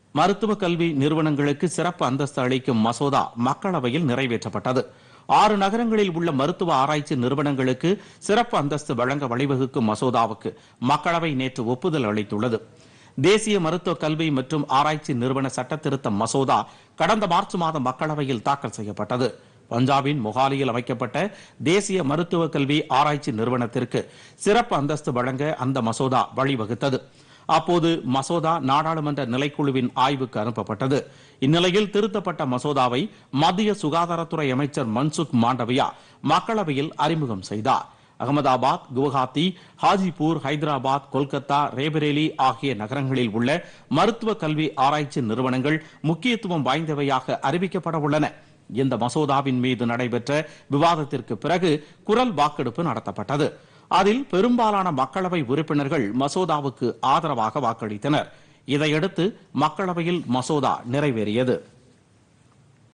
மருத்துவ கல்வி நிறுவனங்களுக்கு சிறப்பு அந்தஸ்து அளிக்கும் மசோதா மக்களவையில் நிறைவேற்றப்பட்டது ஆறு நகரங்களில் உள்ள மருத்துவ ஆராய்ச்சி நிறுவனங்களுக்கு சிறப்பு அந்தஸ்து வழங்க வழிவகுக்கும் மசோதாவுக்கு மக்களவை நேற்று ஒப்புதல் அளித்துள்ளது தேசிய மருத்துவ கல்வி மற்றும் ஆராய்ச்சி நிறுவன சட்டத்திருத்த மசோதா கடந்த மார்ச் மாதம் மக்களவையில் தாக்கல் செய்யப்பட்டது பஞ்சாபின் மொஹாலியில் அமைக்கப்பட்ட தேசிய மருத்துவ கல்வி ஆராய்ச்சி நிறுவனத்திற்கு சிறப்பு அந்தஸ்து வழங்க அந்த மசோதா வழிவகுத்தது அப்போது மசோதா நாடாளுமன்ற நிலைக்குழுவின் ஆய்வுக்கு அனுப்பப்பட்டது இந்நிலையில் திருத்தப்பட்ட மசோதாவை மத்திய சுகாதாரத்துறை அமைச்சர் மன்சுக் மாண்டவியா மக்களவையில் அறிமுகம் செய்தார் அகமதாபாத் குவஹாத்தி ஹாஜிபூர் ஹைதராபாத் கொல்கத்தா ரேபரேலி ஆகிய நகரங்களில் உள்ள மருத்துவ கல்வி ஆராய்ச்சி நிறுவனங்கள் முக்கியத்துவம் வாய்ந்தவையாக அறிவிக்கப்பட உள்ளன இந்த மசோதாவின் மீது நடைபெற்ற விவாதத்திற்கு பிறகு குரல் வாக்கெடுப்பு நடத்தப்பட்டது அதில் பெரும்பாலான மக்களவை உறுப்பினர்கள் மசோதாவுக்கு ஆதரவாக வாக்களித்தனர் இதையடுத்து மக்களவையில் மசோதா நிறைவேறியது